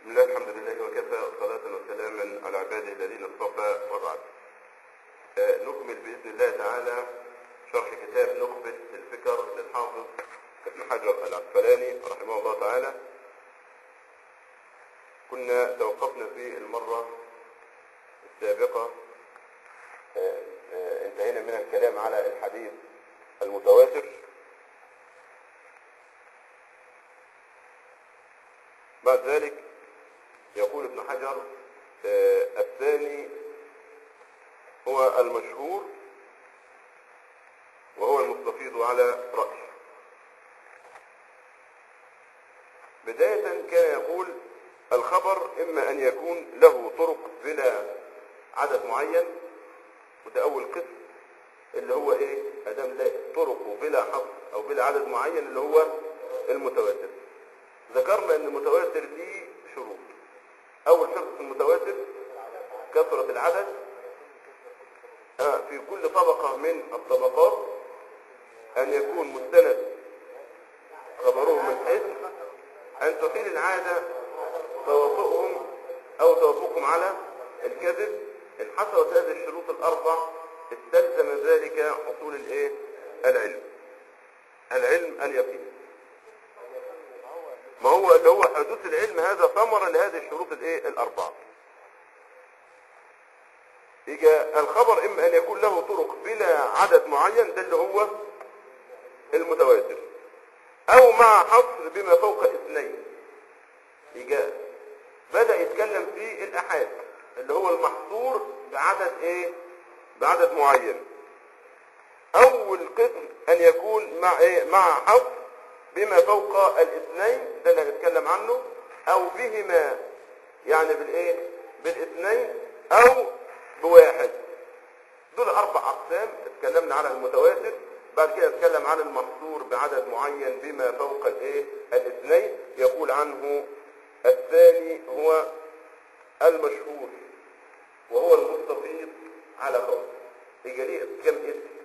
بسم الله الحمد لله وكفى صلاة وسلاما على عباده الذين اصطفى وبعد. آه، نكمل بإذن الله تعالى شرح كتاب نخبة الفكر للحافظ ابن حجر العسقلاني رحمه الله تعالى. كنا توقفنا في المرة السابقة آه، آه، انتهينا من الكلام على الحديث المتواتر بعد ذلك يقول ابن حجر آه، الثاني هو المشهور وهو المستفيض على رأي بداية كان يقول الخبر إما أن يكون له طرق بلا عدد معين وده أول قسم اللي هو إيه أدام لا طرقه بلا حصر أو بلا عدد معين اللي هو المتواتر ذكرنا أن المتواتر دي شروط أول شرط في المتواتر كثرة العدد آه في كل طبقة من الطبقات أن يكون مستند خبره من حيث أن تحيل العادة توافقهم أو توافقهم على الكذب إن حصلت هذه الشروط الأربع استلزم ذلك حصول الإيه؟ العلم العلم اليقين ما هو اللي هو حدوث العلم هذا ثمرة لهذه الشروط الايه الاربعة يجي الخبر اما ان يكون له طرق بلا عدد معين ده اللي هو المتواتر او مع حصر بما فوق اثنين يجي بدأ يتكلم في الاحاد اللي هو المحصور بعدد ايه بعدد معين اول قسم ان يكون مع ايه مع حصر بما فوق الاثنين ده اللي هنتكلم عنه او بهما يعني بالايه بالاثنين او بواحد دول اربع اقسام اتكلمنا على المتواتر بعد كده اتكلم عن المحصور بعدد معين بما فوق الايه الاثنين يقول عنه الثاني هو المشهور وهو المستفيض على قول يجي ليه كم اسم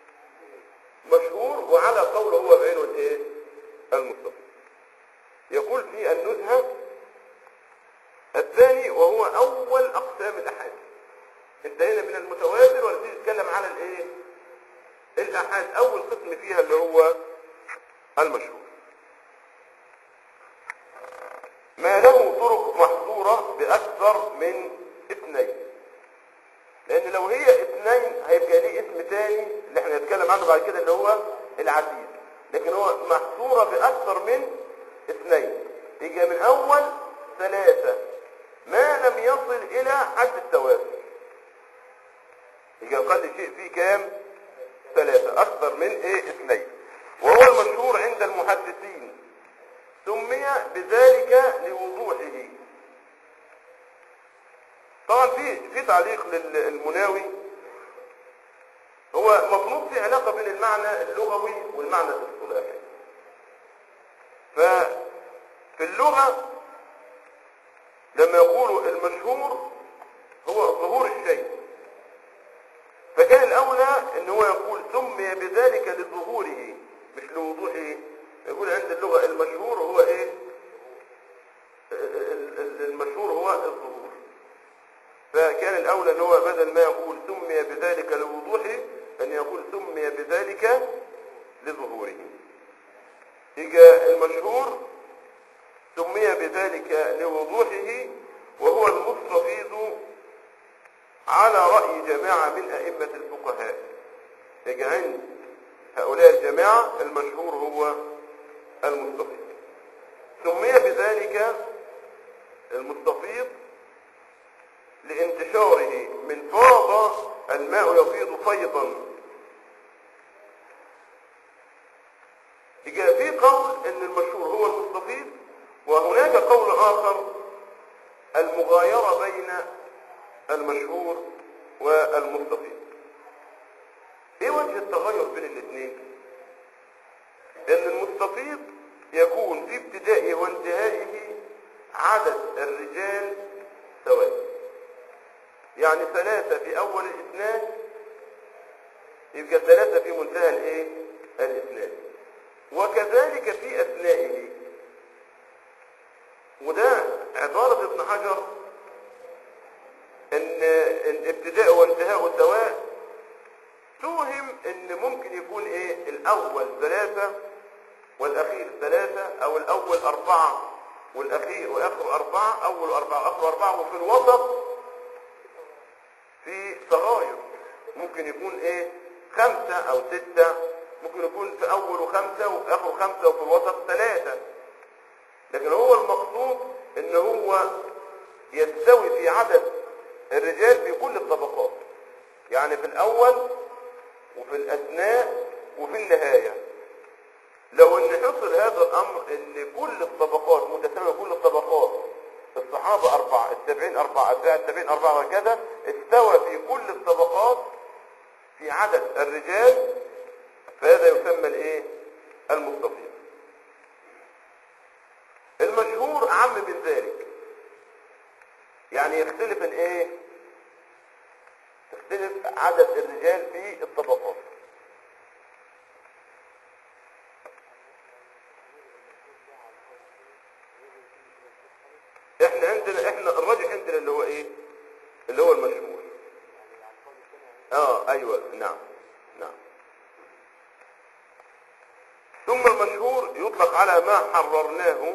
مشهور وعلى قول هو بعينه الايه المستفيض يقول في النزهة الثاني وهو أول أقسام الأحاد انتهينا من المتواتر ونبتدي نتكلم على الإيه؟ الأحاد أول قسم فيها اللي هو المشهور ما له طرق محظورة بأكثر من اثنين لأن لو هي اثنين هيبقى ليه اسم تاني اللي احنا هنتكلم عنه بعد كده اللي هو العديد لكن هو محصورة بأكثر من اثنين يجي من أول ثلاثة ما لم يصل إلى حد التواتر يجي أقل شيء فيه كام ثلاثة أكثر من إيه اثنين وهو المشهور عند المحدثين سمي بذلك لوضوحه طبعا في في تعليق للمناوي هو مفروض في علاقة بين المعنى اللغوي والمعنى الاصطلاحي ففي اللغة لما يقولوا المشهور هو ظهور الشيء فكان الأولى ان هو يقول سمي بذلك لظهوره مش لوضوحه يقول عند اللغة المشهور هو ايه المشهور هو الظهور فكان الأولى ان هو بدل ما يقول سمي بذلك لوضوحه أن يقول سمي بذلك لظهوره يجي المشهور سمي بذلك لوضوحه وهو المستفيض على رأي جماعة من أئمة الفقهاء يجي عند هؤلاء الجماعة المشهور هو المستفيض سمي بذلك المستفيض لانتشاره من فاض الماء يفيض فيضا يجي في قول ان المشهور هو المستفيض وهناك قول اخر المغايرة بين المشهور والمستفيض ايه وجه التغير بين الاثنين ان المستفيض يكون في ابتدائه وانتهائه عدد الرجال سواء يعني ثلاثة في اول الاثنان يبقى ثلاثة في منتهى الايه الاثنان وكذلك في اثنائه وده عبارة ابن حجر ان الابتداء وانتهاء سواء توهم ان ممكن يكون ايه الاول ثلاثة والاخير ثلاثة او الاول اربعة والاخير واخر اربعة اول اربعة واخر اربعة وفي الوسط في تغاير ممكن يكون ايه خمسة او ستة ممكن يكون في اول خمسة وفي اخر خمسة وفي الوسط ثلاثة لكن هو المقصود ان هو يستوي في عدد الرجال في كل الطبقات يعني في الاول وفي الاثناء وفي النهاية لو ان حصل هذا الامر ان كل الطبقات متساوية كل الطبقات الصحابة اربعة التابعين اربعة اتباع التابعين اربعة وكذا استوى في كل الطبقات في عدد الرجال فهذا يسمى الايه المستطيل المشهور اعم من ذلك يعني يختلف الايه يختلف عدد الرجال في الطبقات احنا عندنا احنا الراجح عندنا اللي هو ايه اللي هو المشهور اه ايوه نعم نعم ثم المشهور يطلق على ما حررناه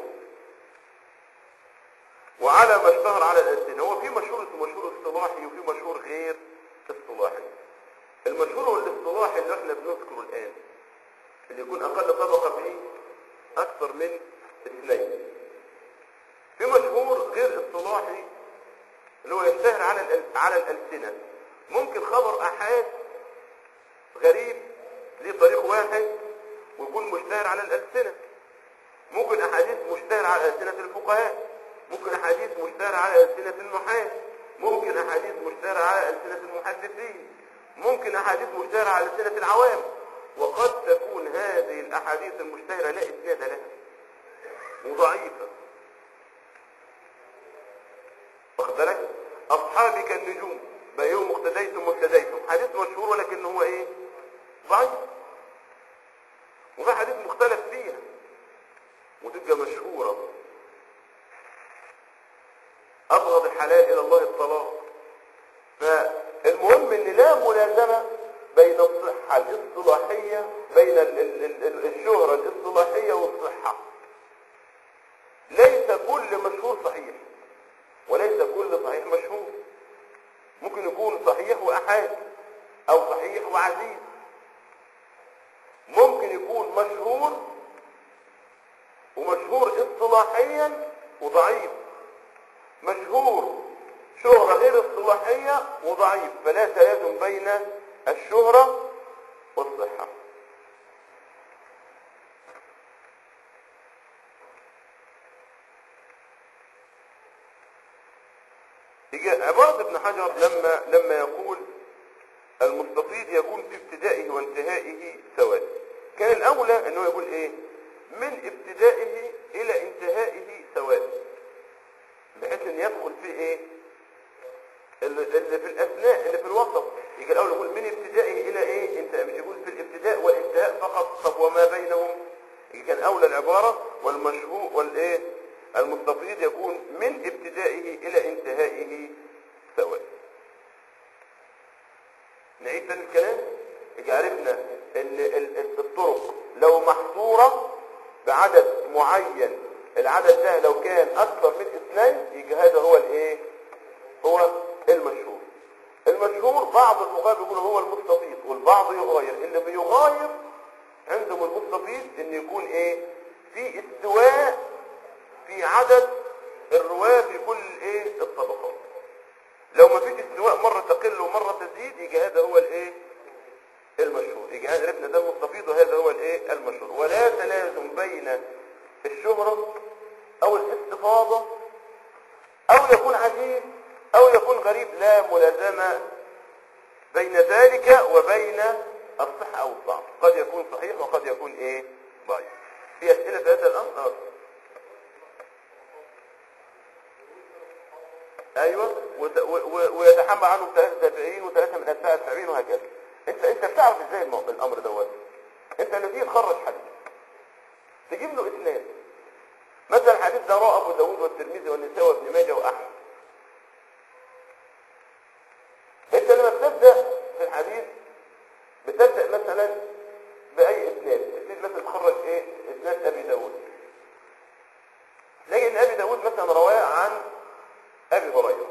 وعلى ما اشتهر على الألسنة هو في مشهور اسمه مشهور اصطلاحي وفي مشهور غير اصطلاحي المشهور الاصطلاحي اللي احنا بنذكره الآن اللي يكون أقل طبقة فيه أكثر من اثنين في مشهور غير اصطلاحي اللي هو يشتهر على الأل- على الألسنة ممكن خبر أحاد غريب ليه طريق واحد ويكون مشتهر على الألسنة ممكن أحاديث مشتهر على ألسنة الفقهاء ممكن أحاديث مشتهر على ألسنة النحاة ممكن أحاديث مشتهر على ألسنة المحدثين ممكن أحاديث مشتهرة على ألسنة العوام وقد تكون هذه الأحاديث المشتهرة لا إسناد لها وضعيفة واخد بالك أصحابي كالنجوم بأيهم اقتديتم واهتديتم حديث مشهور ولكن هو إيه ضعيف وفي حديث مختلف فيها وتبقى مشهورة أبغض الحلال إلى الله الطلاق فالمهم ان لا ملازمة بين الصحة الاصطلاحية بين ال- ال- ال- الشهرة الاصطلاحية والصحة ليس كل مشهور صحيح وليس كل صحيح مشهور ممكن يكون صحيح وأحاد أو صحيح وعزيز ممكن يكون مشهور ومشهور اصطلاحيا وضعيف مشهور شهرة غير اصطلاحية وضعيف فلا تلازم بين الشهرة والصحة يجي عبارة ابن حجر لما لما يقول المستفيض يكون في ابتدائه وانتهائه سواء كان الأولى أنه يقول إيه من ابتدائه إلى انتهائه سواء بحيث أن يدخل في إيه اللي اللي في الأثناء اللي في الوسط يجي الأول يقول من ابتدائه إلى إيه انت مش يقول في الابتداء والانتهاء فقط طب وما بينهم يجي كان أولى العبارة والمشهور والإيه المستفيض يكون من ابتدائه إلى انتهائه سواء نعيد تاني الكلام يجي عرفنا ان ال- ال- الطرق لو محصورة بعدد معين العدد ده لو كان اكثر من اثنين يجي هذا هو الايه هو المشهور المشهور بعض الفقهاء بيقولوا هو المستفيض والبعض يغاير اللي بيغاير عندهم المستفيض ان يكون ايه في استواء في عدد الرواة في كل ايه الطبقات لو ما فيش استواء مرة تقل ومرة تزيد يجي هذا هو الايه المشهور يجي هذا عرفنا ده المستفيض وهذا هو الايه المشهور ولا تلازم بين الشهرة او الاستفاضة او يكون عزيز او يكون غريب لا ملازمة بين ذلك وبين الصحة او الضعف قد يكون صحيح وقد يكون ايه ضعيف في اسئلة في هذا الامر آه. ايوه وت- و- و- ويتحمل عنه ثلاثة تابعين وثلاثة من اتباع التابعين وهكذا انت انت بتعرف ازاي المو- الامر دوت انت لما تيجي تخرج حديث تجيب له اثنين مثلا الحديث ده رواه ابو داود والترمذي والنسائي وابن ماجه واحمد انت لما بتبدا في الحديث بتبدا مثلا باي اسناد تبتدي مثلا تخرج ايه اسناد ابي داود تلاقي ان ابي داود مثلا رواه عن ابي هريره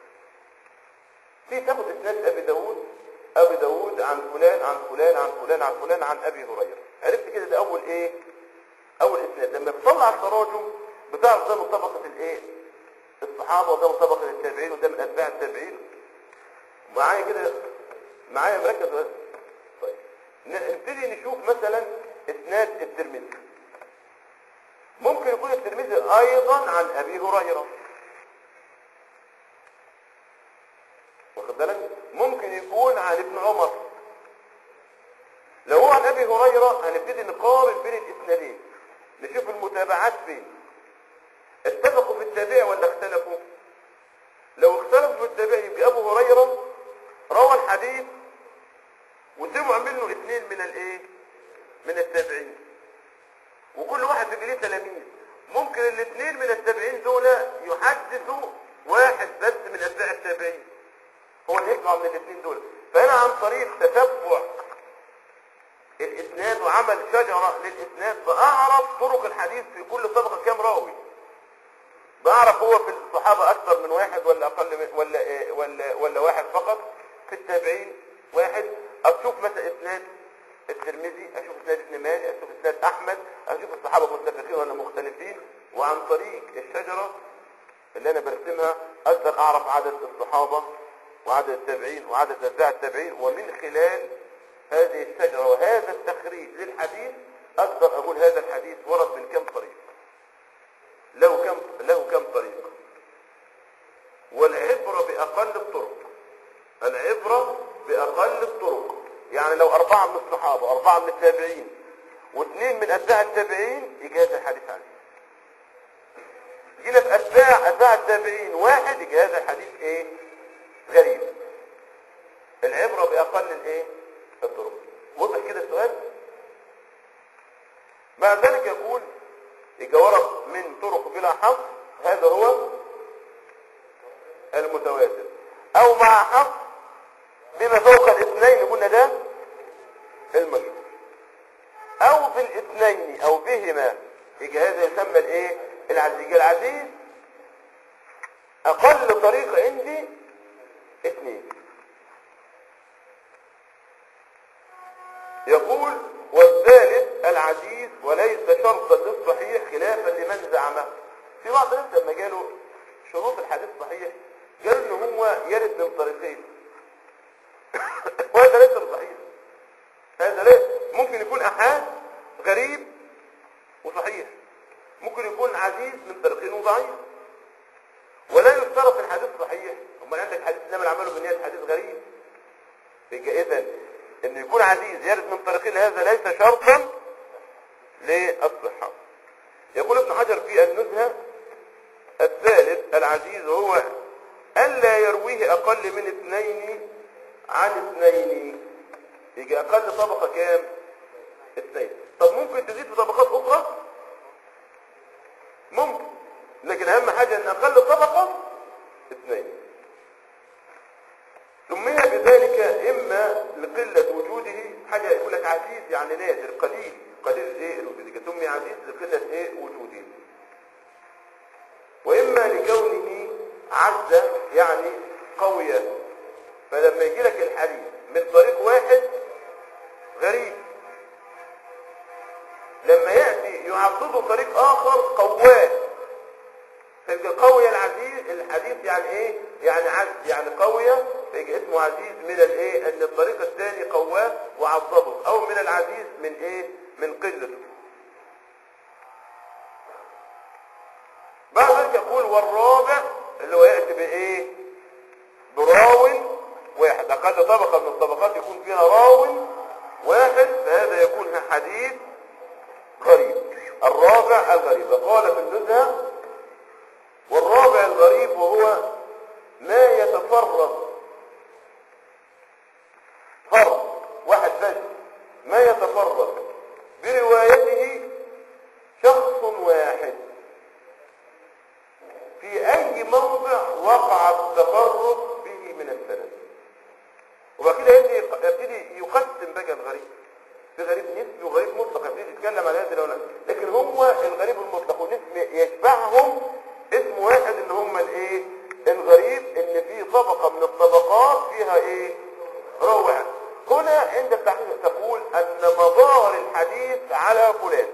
في تاخد اسناد ابي داود ابي داود عن فلان عن فلان عن فلان عن فلان عن ابي هريره عرفت كده ده اول ايه اول اسناد لما بتطلع التراجم بتعرف ده من طبقه الايه الصحابه وده من طبقه التابعين وده من اتباع التابعين معايا كده معايا مركز ولا- طيب ن- نبتدي نشوف مثلا اسناد الترمذي ممكن يكون الترمذي ايضا عن ابي هريره واخد بالك ممكن يكون عن ابن عمر لو هو عن ابي هريره هنبتدي نقارن بين الاسنادين نشوف المتابعات فين اتفقوا في التابع ولا اختلفوا لو اختلفوا في التابع يبقى ابو هريره روى الحديث وسمعوا منه اثنين من الايه من التابعين وكل واحد بيبقى ليه تلاميذ ممكن الاثنين من التابعين دول يحدثوا واحد بس من اتباع التابعين هو اللي يسمع من الاثنين دول فانا عن طريق تتبع الاسناد وعمل شجره للاسناد بعرف طرق الحديث في كل طبقه كام راوي بعرف هو في الصحابه اكثر من واحد ولا اقل من ولا إيه ولا ولا واحد فقط في التابعين واحد اشوف مثلا اسناد الترمذي اشوف اسناد ابن ماجه اشوف اسناد احمد اشوف الصحابه متفقين ولا مختلفين وعن طريق الشجره اللي انا برسمها اقدر اعرف عدد الصحابه وعدد التابعين وعدد اتباع التابعين ومن خلال هذه الشجره وهذا التخريج للحديث اقدر اقول هذا الحديث ورد من كم طريق له كم له كم طريق والعبره باقل الطرق العبره باقل الطرق يعني لو اربعه من الصحابه اربعه من التابعين واثنين من اتباع التابعين يجي هذا الحديث عليه جينا في اتباع اتباع التابعين واحد يجي هذا الحديث ايه غريب العبره باقل الايه الطرق واضح كده السؤال مع ذلك يقول يجي ورد من طرق بلا حصر هذا هو المتواتر او مع حصر بما فوق الاثنين قلنا ده المشهور او بالاثنين او بهما يجي هذا يسمى الايه العزيز يجي العزيز اقل طريق عندي اثنين يقول والثالث العزيز وليس شرطا للصحيح خلافا لمن زعمه في بعض الناس لما جاله شروط الحديث صحيح قال ان هو يرد من طريقين وهذا ليس صحيح هذا ليس ممكن يكون احاد غريب وصحيح ممكن يكون عزيز من طريقين وضعيف ولا يشترط الحديث صحيح امال عندك حديث انما العمل بالنيات حديث غريب يبقى اذا ان يكون عزيز يرد من طريقين هذا ليس شرطا للصحه يقول ابن حجر في النزهه الثالث العزيز هو الا يرويه اقل من اثنين عن اثنين يجي اقل طبقه كام اثنين طب ممكن تزيد في طبقات اخرى ممكن لكن اهم حاجه ان اقل طبقه اثنين سمي بذلك اما لقله وجوده حاجه يقول لك عزيز يعني نادر قليل قليل ايه الوجود سمي عزيز لقله ايه وجوده واما لكونه عز يعني قويا فلما يجي لك الحديث من طريق واحد غريب لما ياتي يعضده طريق اخر قواه فيبقى قوي العزيز الحديث يعني ايه يعني عزيز يعني قوية فيبقى اسمه عزيز من الايه ان الطريق الثاني قواه وعضده او من العزيز من ايه من قلته بعد ذلك يقول والرابع اللي هو يأتي بايه براو واحد اقل طبقة من الطبقات يكون فيها راو واحد فهذا يكون حديث غريب الرابع الغريب قال في النزهه والرابع الغريب وهو ما يتفرد فرد واحد بس ما يتفرد بروايته شخص واحد في موضع وقع التفرد به من السند وبعد كده يبتدي يبتدي يقسم بقى الغريب في غريب نسبي وغريب مطلق يبتدي يتكلم على هذه الأولاد لكن هو الغريب المطلق والنسبي يشبعهم اسم واحد اللي هم الايه الغريب ان في طبقة من الطبقات فيها ايه روع هنا عند التحقيق تقول ان مدار الحديث على فلان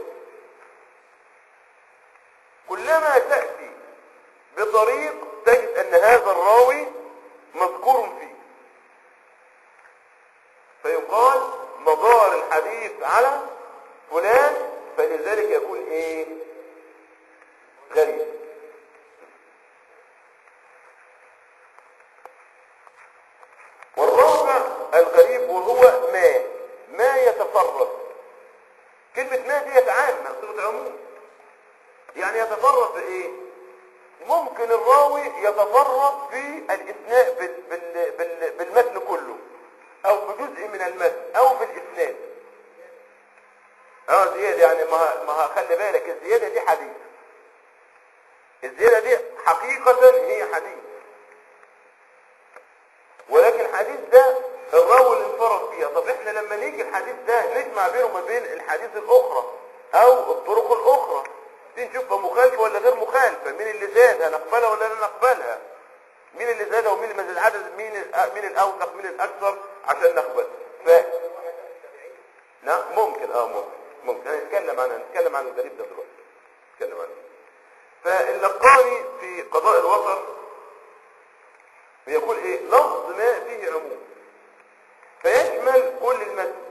كلما تأتي بطريق تجد ان هذا الراوي مذكور فيه فيقال مدار الحديث على فلان فلذلك يكون ايه غريب والرابع الغريب وهو ما ما يتفرد كلمة ما دي عامة صيغة عموم يعني يتفرد في ايه ممكن الراوي يتفرد في الاثناء بال بال بال بالمتن كله او بجزء من المتن او بالاسناد اه زيادة يعني ما ما خلي بالك الزيادة دي حديث الزيادة دي حقيقة هي حديث ولكن الحديث ده الراوي اللي انفرد فيها طب احنا لما نيجي الحديث ده نجمع بينه وما بين الحديث الاخرى او الطرق الاخرى دي نشوفها مخالفة ولا غير مخالفة مين اللي زاد هنقبلها ولا لا نقبلها مين اللي زاد ومين اللي ما زاد عدد مين ال- مين الاوثق مين الاكثر عشان نقبل ف لا ممكن اه ممكن ممكن هنتكلم عنها هنتكلم عن الغريب ده دلوقتي نتكلم عنه فاللقاني في قضاء الوطن بيقول ايه لفظ ما فيه عموم فيشمل كل المتن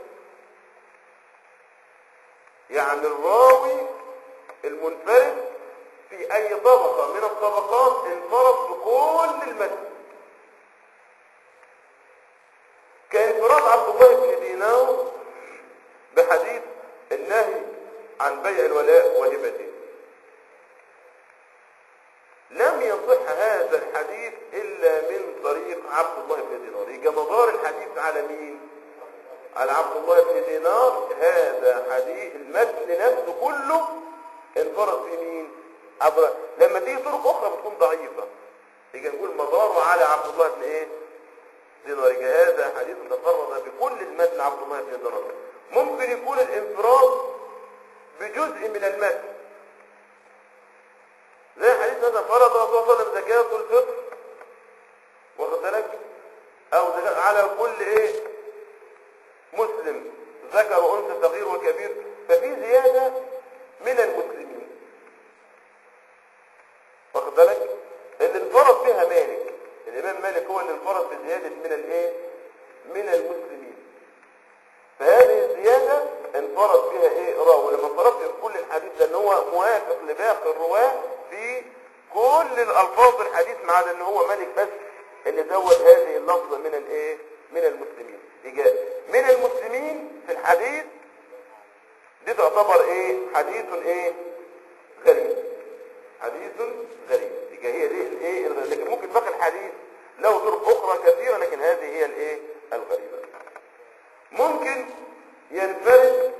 يعني الراوي المنفرد في اي طبقة من الطبقات انفرد بكل المتن كانفراد عبد الله بن دينار بحديث النهي عن بيع الولاء وهبته لم يصح هذا الحديث الا من طريق عبد الله بن دينار يبقى مدار الحديث على مين على عبد الله بن دينار هذا حديث المتن نفسه كله انفرد في مين عبد لما تيجي طرق اخرى بتكون ضعيفه يبقى نقول مداره على عبد الله بن ايه دينار يبقى هذا حديث تفرد بكل المتن عبد الله بن دينار ممكن يكون الانفراد بجزء من المتن زي حديث مثلا فرض رسول الله صلى الله عليه وسلم زكاة الفطر واخد بالك او زكاة على كل ايه مسلم ذكر وانثى صغير وكبير ففي زيادة من المسلمين واخد بالك اللي انفرد بها مالك الامام مالك هو اللي انفرد بزيادة من الايه من المسلمين فهذه الزيادة انفرد بها ايه راوي لما انفرد في كل الحديث ده ان هو موافق لباقي الرواة في كل الالفاظ الحديث ما عدا ان هو مالك بس اللي زود هذه اللفظة من الايه من المسلمين يجي من المسلمين في الحديث دي تعتبر ايه حديث ايه غريب حديث غريب يجي هي دي الايه الغريب لكن ممكن باقي الحديث له طرق اخرى كثيرة لكن هذه هي الايه الغريبة ممكن ينفرد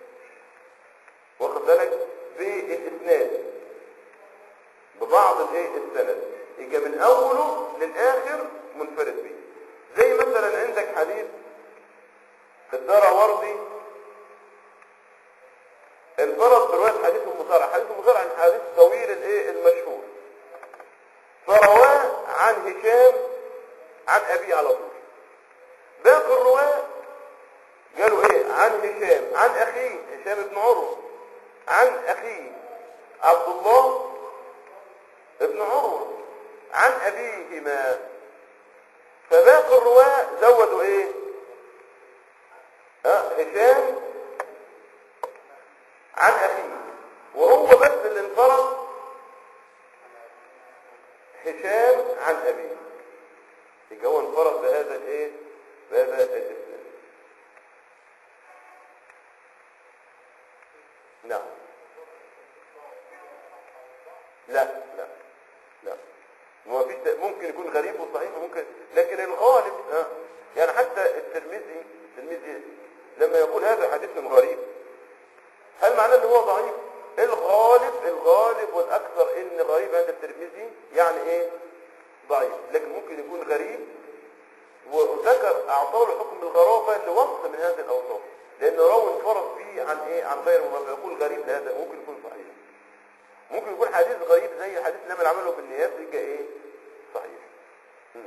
واخد بالك بالاسناد ببعض الايه السند يجي من اوله للاخر منفرد به زي مثلا عندك حديث الدار وردي انفرد برواية حديث المصارع حديث المصارع عن حديث طويل الايه المشهور فرواه عن هشام عن ابيه على طول باقي الرواه قالوا ايه عن هشام عن اخيه هشام بن عروه عن اخيه عبد الله ابن عروه عن ابيهما فباقي الرواه زودوا ايه ها هشام عن اخيه وهو بس اللي انفرد هشام عن ابيه يبقى هو انفرد بهذا الايه بهذا الاسم نعم لا لا لا ما فيش ممكن يكون غريب وصحيح وممكن لكن الغالب ها يعني حتى الترمذي الترمذي لما يقول هذا حديث غريب هل معناه ان هو ضعيف الغالب الغالب والاكثر ان ان غريب عند الترمذي يعني ايه ضعيف لكن ممكن يكون غريب وذكر اعطاه له حكم الغرابه لوصف من هذه الاوصاف لان راوي انفرد فيه عن ايه عن غيره ما يقول غريب لهذا ممكن يكون صحيح ممكن يكون حديث غريب زي حديث لما عمله في النيات يبقى ايه صحيح مم.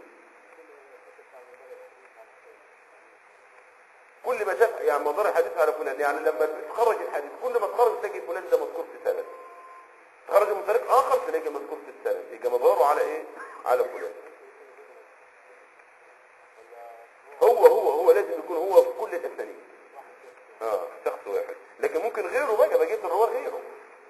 كل ما شاف يعني مدار الحديث على فلان يعني لما تخرج الحديث كل ما تخرج تلاقي فلان ده مذكور في سند تخرج من طريق اخر تلاقي مذكور في السند يبقى مداره على ايه على فلان هو هو هو لازم يكون هو في كل الاسانيد اه شخص واحد لكن ممكن غيره بقى بقيه الرواه غيره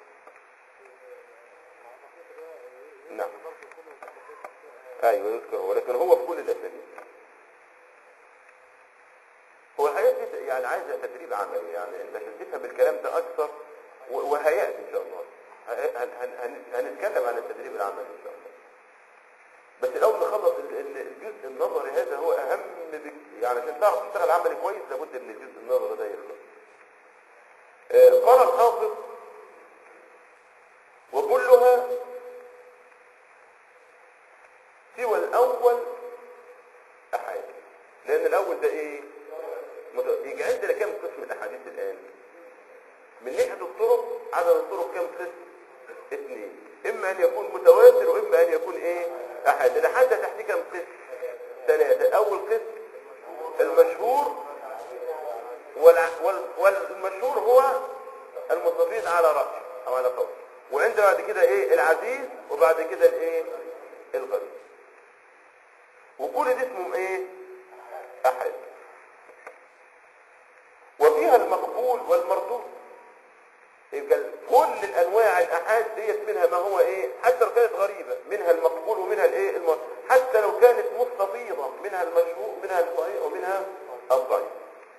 نعم ايوه يذكر هو لكن هو في كل الاسانيد هو الحقيقه دي يعني عايزه تدريب عملي يعني انت عشان تفهم الكلام ده اكثر و- وهياتي ان شاء الله هن- هن- هن- هنتكلم عن التدريب العملي ان شاء الله بس الاول نخلص ال- ال- الجزء النظري هذا هو اهم بك يعني عشان تعرف تشتغل عملي كويس لابد ان الجزء النظري ده يخلص آه، قال الحافظ وكلها سوى الاول احاديث لان الاول ده ايه مت- يجي عندنا كم قسم الاحاديث الان من ناحيه الطرق عدد الطرق كم قسم اثنين اما ان يكون متواتر واما ان يكون ايه احد الاحاد ده تحتيه كم قسم ثلاثه اول قسم المشهور والع- وال- والمشهور هو المستفيد على رأي او على قول وعندنا بعد كده ايه العزيز وبعد كده الايه الغريب وكل ده اسمهم ايه احد وفيها المقبول والمردود يبقى كل الانواع الاحاد ديت منها ما هو ايه حتى لو كانت غريبه منها المقبول ومنها الايه الم... حتى لو كانت مستفيضه منها المشهور منها الصحيح ومنها الضعيف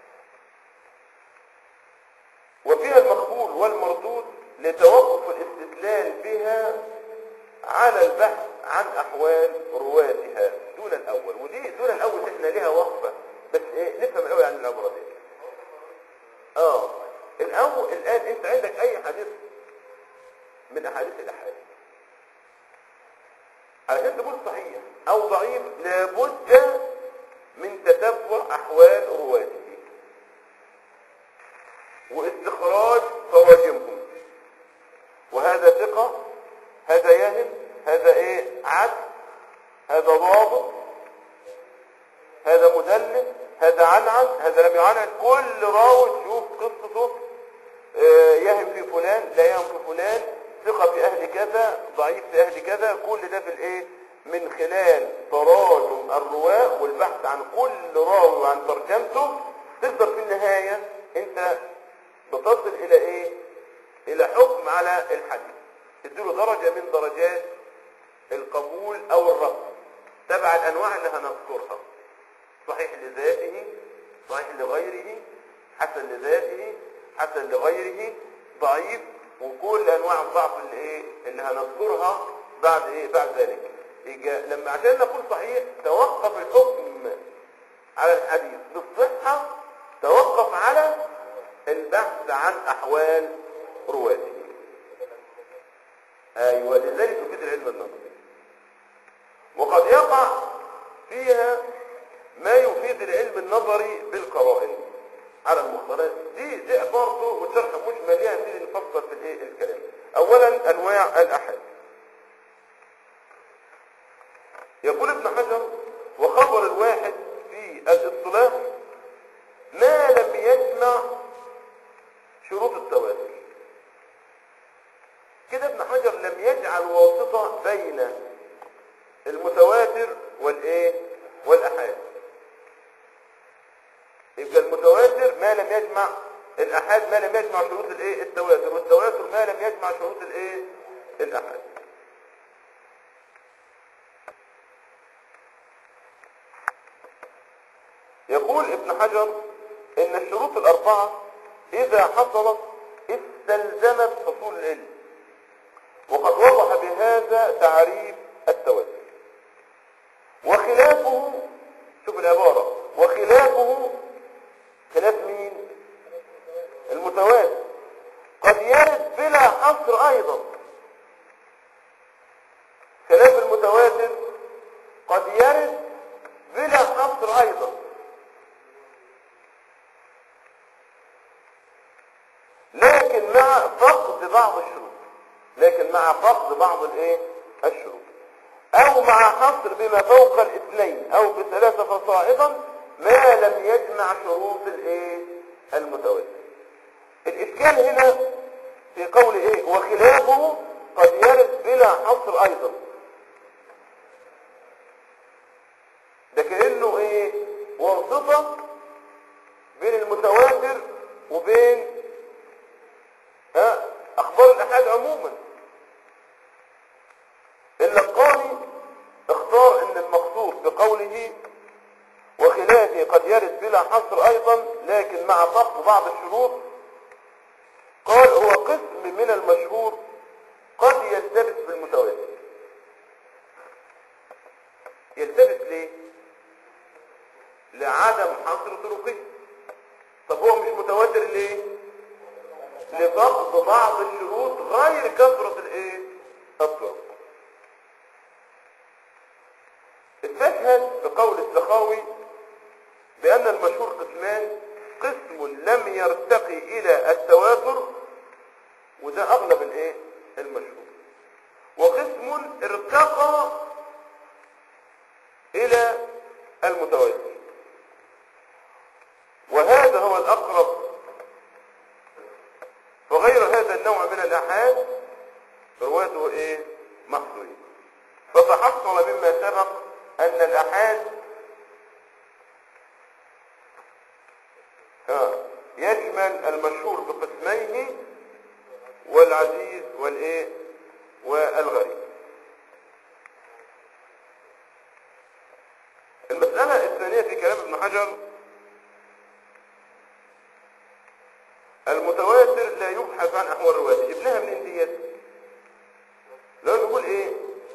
وفيها المقبول والمردود لتوقف الاستدلال بها على البحث عن احوال رواتها دون الاول ودي دون الاول احنا ليها وقفه بس ايه نفهم الاول عن العبره دي اه الاول الان انت عندك اي حديث من احاديث الاحاديث علشان تقول صحيح او ضعيف لابد من تتبع احوال رواته واستخراج تراجمهم وهذا ثقة هذا يهم هذا ايه عدل هذا ضابط هذا مدلس هذا عنعن هذا لم يعنعن كل راوي تشوف قصته آه، يهم في فلان لا يهم في فلان ثقة في أهل كذا ضعيف في أهل كذا كل ده في الإيه من خلال تراجم الرواة والبحث عن كل راوي وعن ترجمته تقدر في النهاية أنت بتصل إلى إيه إلى حكم على الحديث تديله درجة من درجات القبول أو الرفض تبع الأنواع اللي هنذكرها صحيح لذاته صحيح لغيره حسن لذاته حسن لغيره ضعيف وكل انواع الضعف اللي ايه اللي هنذكرها بعد ايه بعد ذلك يجا لما عشان نقول صحيح توقف الحكم على الحديث بالصحة توقف على البحث عن احوال رواته ايوه لذلك تفيد العلم النظري وقد يقع فيها ما يفيد العلم النظري بالقرائن على المختارات دي دي برضه والشرح مجمل ليها نبتدي نفصل في الايه الكلام اولا انواع الاحاد يقول ابن حجر وخبر الواحد في الاصطلاح ما لم يجمع شروط التواتر كده ابن حجر لم يجعل واسطة بين المتواتر والايه والاحاد يبقى المتواتر ما لم يجمع الاحاد ما لم يجمع شروط الايه التواتر والتواتر ما لم يجمع شروط الايه الاحاد يقول ابن حجر ان الشروط الاربعه اذا حصلت استلزمت حصول العلم وقد وضح بهذا تعريف التواتر وخلافه شوف العبارة وخلافه خلاف مين المتواتر قد يرد بلا حصر ايضا بعض الشروط لكن مع فقد بعض الايه الشروط او مع حصر بما فوق الاثنين او بثلاثة فصاعدا ما لم يجمع شروط الايه المتواتر الاشكال هنا في قول ايه وخلافه قد يرد بلا حصر ايضا ده كأنه ايه واسطة بين المتواتر وبين ها اخبار الاحاد عموما اللقاني اختار ان المقصود بقوله وخلافه قد يرد بلا حصر ايضا لكن مع فقد بعض الشروط قال هو قسم من المشهور قد يلتبس بالمتواتر يلتبس ليه لعدم حصر طرقه طب هو مش متواتر ليه لفقد بعض الشروط غير كثرة الايه الطرق استشهد بقول السخاوي بأن المشهور قسمان قسم لم يرتقي إلى التواتر وده أغلب الايه المشهور وقسم ارتقى إلى المتواتر وهذا هو الأقرب وغير هذا النوع من الأحاد رواته إيه محصورين فتحصل مما سبق أن الأحاد آه، يشمل المشهور بقسميه والعزيز والإيه والغريب المسألة الثانية في كلام ابن حجر المتواتر لا يبحث عن أحوال الرواية جبناها من ديت لو نقول ايه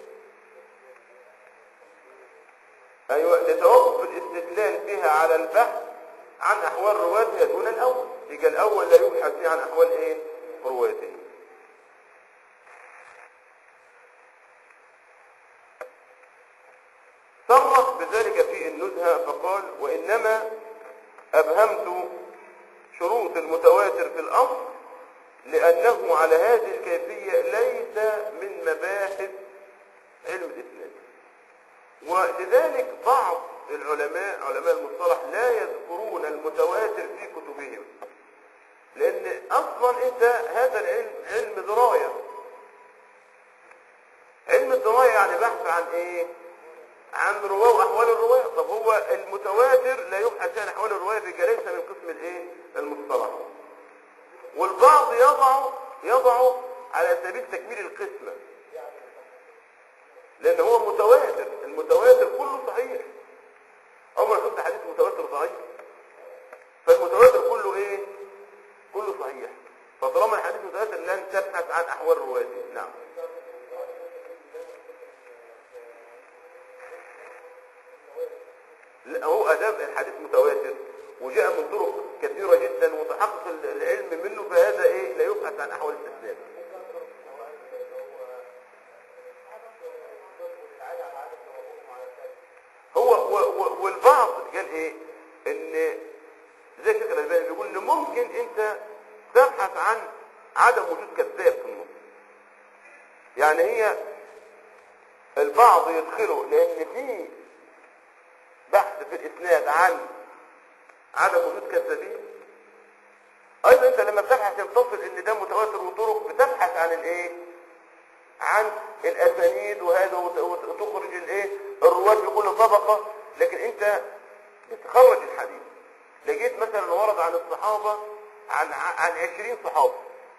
ايوه لتوقف الاستدلال بها على البحث عن احوال رواتها دون الاول يبقى الاول لا يبحث فيه عن احوال ايه رواته صرح بذلك في النزهة فقال وإنما أبهمت شروط المتواتر في الأصل لأنه على هذه الكيفية ليس من مباحث علم الإسلام ولذلك بعض العلماء علماء المصطلح لا يذكرون المتواتر في كتبهم لأن أصلا أنت هذا العلم علم دراية علم الدراية يعني بحث عن إيه؟ عن رواه واحوال الرواه طب هو المتواتر لا يبحث عن احوال الرواه يبقى ليس من قسم الايه المصطلح والبعض يضع يضع على سبيل تكميل القسمه لان هو متواتر المتواتر كله صحيح اول ما شفت حديث متواتر صحيح فالمتواتر كله ايه كله صحيح فطالما الحديث متواتر لن تبحث عن احوال رواته نعم لا هو ادام الحديث متواتر وجاء من طرق كثيرة جدا وتحقق العلم منه فهذا ايه لا يبحث عن احوال الاستثناء هو و و والبعض قال ايه ان زي شيخ الالباني بيقول ان ممكن انت تبحث عن عدم وجود كذاب في النص يعني هي البعض يدخله لان في بحث في الاسناد عن عدم وجود كذابين ايضا انت لما بتبحث تصل ان ده متواتر وطرق بتبحث عن الايه عن الاسانيد وهذا وت- وت- وتخرج الايه الرواه بكل طبقه لكن انت بتخرج الحديث لقيت مثلا ورد عن الصحابه عن عن 20 صحابي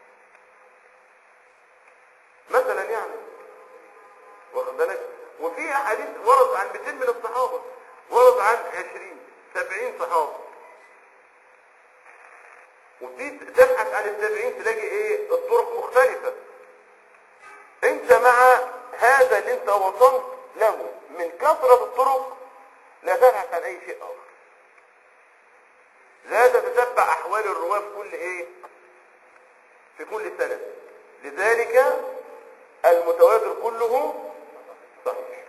مثلا يعني واخد بالك وفي احاديث ورد عن 200 من الصحابه ورد عن 20 70 صحابي وفي تبحث عن السبعين تلاقي ايه الطرق مختلفة انت مع هذا اللي انت وصلت له من كثرة الطرق لا تبحث عن اي شيء اخر لا تتتبع احوال الرواه في كل ايه في كل سنة لذلك المتواتر كله صحيح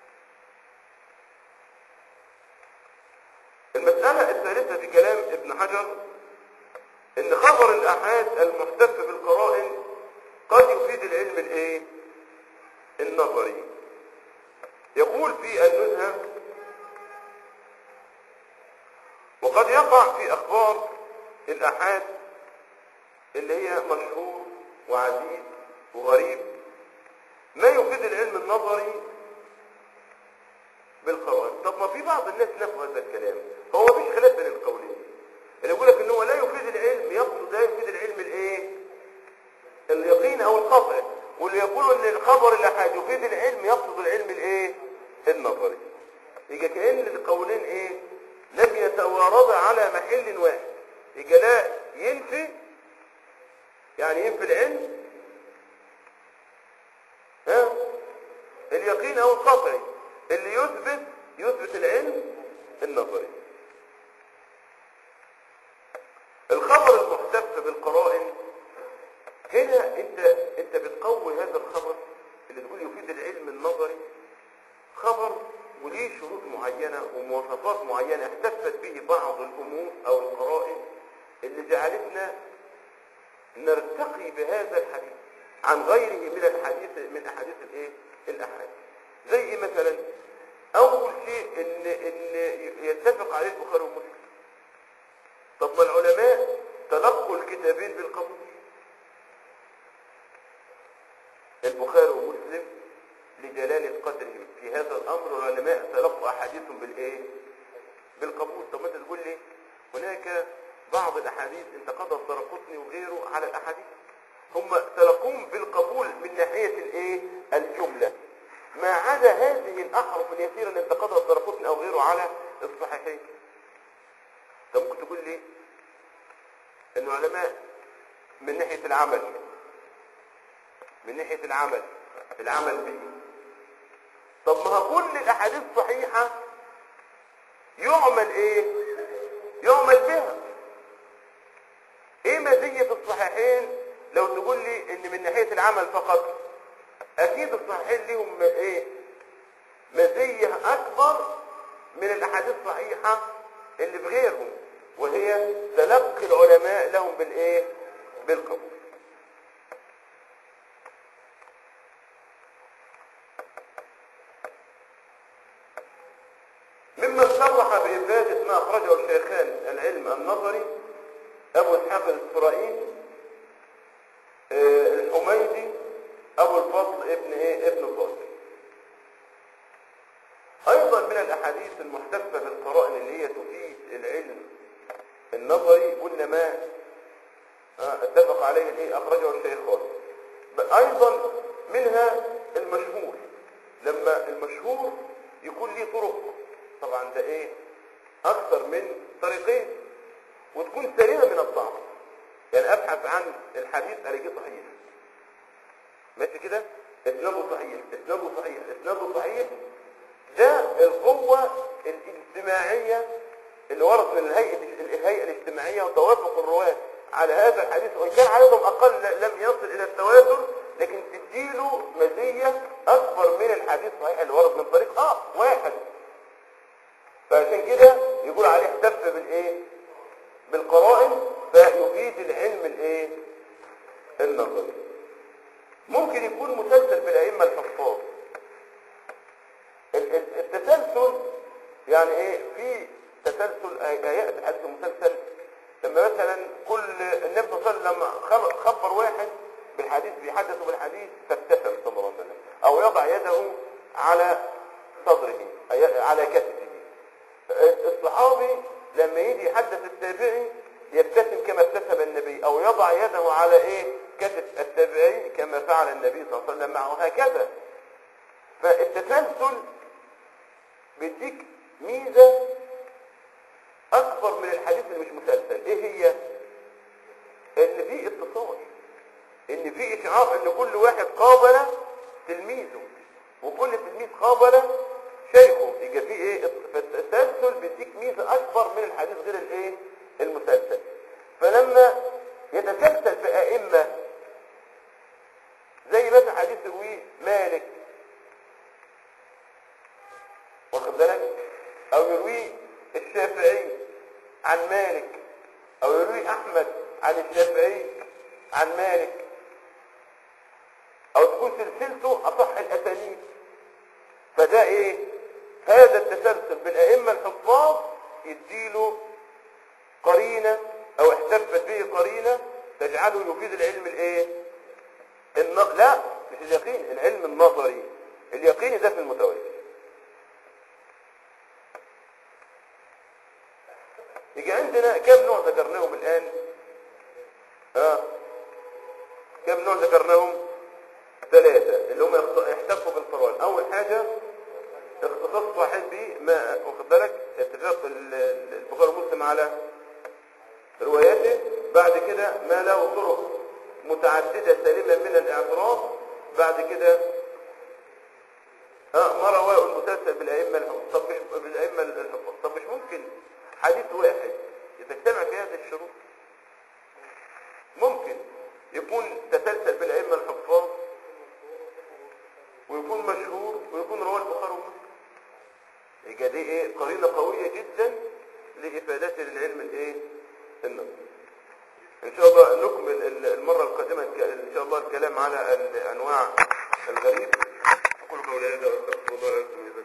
المسألة الثالثة في كلام ابن حجر ان خبر الاحاد المحتف بالقرائن قد يفيد العلم الايه النظري يقول في النزهة وقد يقع في اخبار الاحاد اللي هي مشهور وعزيز وغريب ما يفيد العلم النظري بالقرآن طب ما في بعض الناس نفوا هذا الكلام هو مفيش خلاف بين القولين اللي يقول لك ان هو لا يفيد العلم يقصد لا يفيد العلم الايه اليقين او القطع واللي يقولوا ان الخبر الاحاد يفيد العلم يقصد العلم الايه النظري يبقى كأن القولين ايه لم يتواردا على محل واحد يبقى لا ينفي يعني ينفي العلم ها اليقين او القطعي اللي يثبت يثبت العلم النظري الخبر المحتف بالقرائن هنا انت انت بتقوي هذا الخبر اللي تقول يفيد العلم النظري خبر وليه شروط معينة ومواصفات معينة احتفت به بعض الامور او القرائن اللي جعلتنا نرتقي بهذا الحديث عن غيره من الحديث من احاديث الايه الاحاديث زي ايه مثلا اول شيء ان ان يتفق عليه البخاري ومسلم طب ما العلماء تلقوا الكتابين بالقبول البخاري ومسلم لجلالة قدرهم في هذا الامر العلماء تلقوا احاديثهم بالايه بالقبول طب ما انت تقول لي هناك بعض الاحاديث انتقدها الدرقطني وغيره على الاحاديث هم تلقوهم بالقبول من ناحية الايه الجملة ما عدا هذه الاحرف اليسيرة اللي انتقدها الدرقطني او غيره على الصحيحين طب ممكن تقول لي ان العلماء من ناحية العمل من ناحية العمل العمل به طب ما هو كل الاحاديث صحيحة يعمل ايه يعمل بها ايه مزية الصحيحين لو تقول لي ان من ناحية العمل فقط اكيد الصحيحين لهم ايه مزية اكبر من الاحاديث الصحيحة اللي بغيرهم وهي تلقي العلماء لهم بالايه بالقبول ممن صرح بإفادة ما أخرجه الشيخان العلم النظري أبو إسحاق الإسرائيلي آه، الحميدي أبو الفضل ابن إيه ابن الفضل أيضا من الأحاديث المحتفة بالقرائن اللي هي تفيد العلم النظري قلنا ما آه، اتفق عليه الايه اخرجه الشيخان ب- ايضا منها المشهور لما المشهور يكون ليه طرق طبعا ده ايه اكثر من طريقين وتكون سليمه من الضعف يعني ابحث عن الحديث الاقيه صحيح ماشي كده اسناده صحيح اسناده صحيح اسناده صحيح ده القوة الاجتماعية اللي ورد من الهيئة الهيئة الاجتماعية وتوافق الرواة على هذا الحديث وإن كان عددهم أقل لم يصل إلى التواتر لكن تديله مزية أكبر من الحديث الصحيح اللي ورد من طريق آه واحد فعشان كده يقول عليه احتف بالإيه؟ بالقرائن فيفيد العلم الإيه؟ النظري ممكن يكون مسلسل بالأئمة الحفاظ ال- ال- التسلسل يعني ايه في تسلسل آيات حديث المسلسل لما مثلا كل النبي صلى الله عليه وسلم لما خب- خبر واحد بالحديث بيحدث بالحديث فابتسم صلى الله عليه وسلم او يضع يده على صدره أي- على كتفه الصحابي لما يجي يحدث التابعي يبتسم كما ابتسم النبي او يضع يده على ايه كتف التابعي كما فعل النبي صلى الله عليه وسلم معه هكذا فالتسلسل بيديك ميزة أكبر من الحديث اللي مش مسلسل إيه هي؟ إن في اتصال إن في إشعار إن كل واحد قابل تلميذه وكل تلميذ قابل شيخه يبقى في إيه؟ فالتسلسل بيديك ميزة أكبر من الحديث غير الإيه؟ المسلسل فلما يتسلسل بأئمة زي مثلا حديث رويه مالك واخد بالك او يروي الشافعي عن مالك او يروي احمد عن الشافعي عن مالك وتكون سلسلته اصح الاسانيد فده ايه هذا التسلسل بالائمه الحفاظ يديله قرينه او احتفت به قرينه تجعله يفيد العلم الايه الن... لا مش اليقين العلم النظري اليقين ده في المتواتر يجي عندنا كم نوع ذكرناهم الان ها كم نوع ذكرناهم ثلاثة اللي هم يخت- يحتفوا بالقرآن أول حاجة اختصاص واحد به ما واخد بالك اتفاق ال- ال- البخاري ومسلم على رواياته بعد كده ما له طرق متعددة سالمة من الاعتراف بعد كده اه ما رواه المسلسل بالأئمة الحفظ طب مش بالأئمة الحفظ طب مش ممكن حديث واحد يتجتمع في هذه الشروط ممكن يكون تسلسل بالأئمة الحفاظ ويكون مشهور ويكون رواه البخاري ومسلم يبقى دي ايه قرينة قوية جدا لإفادته للعلم الايه النظري ان شاء الله نكمل ال- المرة القادمة الك- ان شاء الله الكلام على الانواع الغريب اقول قولي هذا واستغفر الله لكم